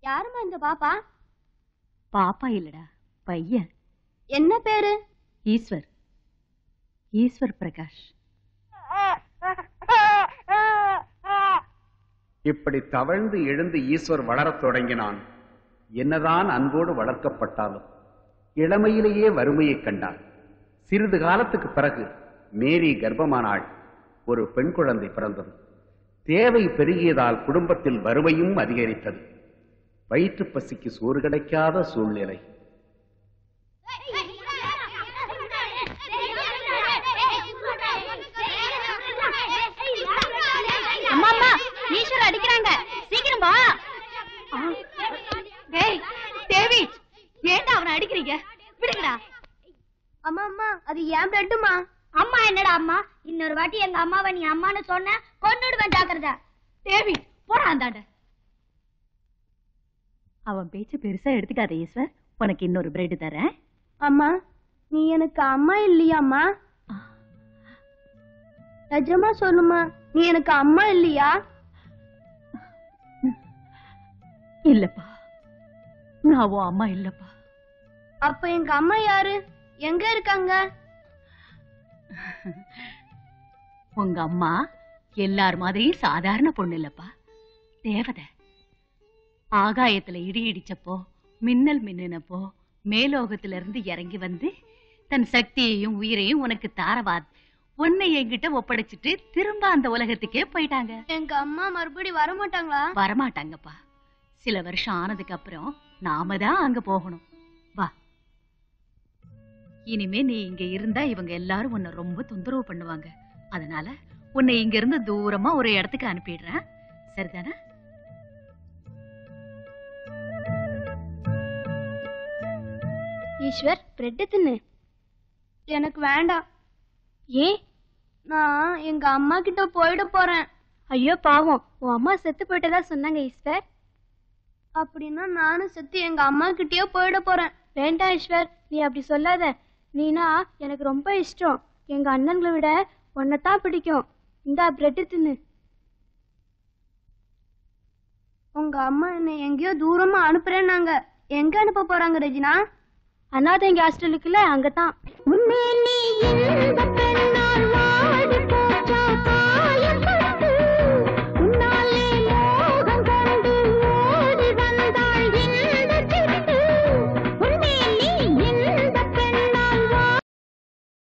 யாரும்மா இந்த பாப்பா பாப்பா இல்லடா பையன் என்ன பேரு ஈஸ்வர் ஈஸ்வர் பிரகாஷ் இப்படி தவழ்ந்து எழுந்து ஈஸ்வர் வளரத் தொடங்கினான் என்னதான் அன்போடு வளர்க்கப்பட்டாலும் இளமையிலேயே வறுமையைக் கண்டான் சிறிது காலத்துக்கு பிறகு மேரி கர்ப்பமானாள் ஒரு பெண் குழந்தை பிறந்தது தேவை பெருகியதால் குடும்பத்தில் வறுமையும் அதிகரித்தது வயிற்று பசிக்கு சோறு கிடைக்காத சூழ்நிலை அம்மா அம்மா ஈஸ்வர் அடிக்கிறாங்க சீக்கிரம் வா டேய் டேவிட் ஏன்டா அவனை அடிக்கிறீங்க விடுங்கடா அம்மா அம்மா அது ஏன் பிளட்டுமா அம்மா என்னடா அம்மா இன்னொரு வாட்டி எங்க அம்மாவை நீ அம்மான்னு சொன்ன கொன்னுடுவேன் ஜாக்கிரதா டேவிட் போடா அந்தாண்ட அவன் பேச்சு பெருசா எடுத்துக்காத ஈஸ்வர் உனக்கு இன்னொரு பிரெட் தரேன் அம்மா நீ எனக்கு அம்மா இல்லையாம்மா நிஜமா சொல்லுமா நீ எனக்கு அம்மா இல்லையா இல்லப்பா நான் உன் அம்மா இல்லப்பா அப்ப எங்க அம்மா யாரு எங்க இருக்காங்க உங்க அம்மா எல்லார் மாதிரியும் சாதாரண பொண்ணு இல்லப்பா தேவதை ஆகாயத்துல இடி இடிச்சப்போ மின்னல் மின்னினப்போ மேலோகத்துல இருந்து இறங்கி வந்து தன் சக்தியையும் உயிரையும் உனக்கு தாரவா உன்னை என்கிட்ட ஒப்படைச்சிட்டு திரும்ப அந்த உலகத்துக்கே போயிட்டாங்க எங்க அம்மா மறுபடி வர மாட்டாங்களா வரமாட்டாங்கப்பா சில வருஷம் ஆனதுக்கு அப்புறம் நாம தான் அங்க போகணும் வா இனிமே நீ இங்க இருந்தா இவங்க எல்லாரும் உன்னை ரொம்ப தொந்தரவு பண்ணுவாங்க அதனால உன்னை இங்க இருந்து தூரமா ஒரு இடத்துக்கு அனுப்பிடுறேன் சரிதானே ஈஸ்வர் பிரெட் தின்னு எனக்கு வேண்டாம் ஏன் நான் எங்க அம்மா கிட்ட போயிட போறேன் ஐயோ பாவம் உன் அம்மா செத்து போயிட்டதா சொன்னாங்க ஈஸ்வர் அப்படின்னா நானும் செத்து எங்க அம்மா கிட்டயே போயிட போறேன் வேண்டாம் ஈஸ்வர் நீ அப்படி சொல்லாத நீனா எனக்கு ரொம்ப இஷ்டம் எங்க அண்ணன்களை விட உன்னைத்தான் பிடிக்கும் இந்தா பிரெட் தின்னு உங்க அம்மா என்னை எங்கேயோ தூரமா அனுப்புறேன்னாங்க எங்க அனுப்ப போறாங்க ரெஜினா அனாதை இங்க ஹாஸ்டலுக்குள்ள அங்கதான்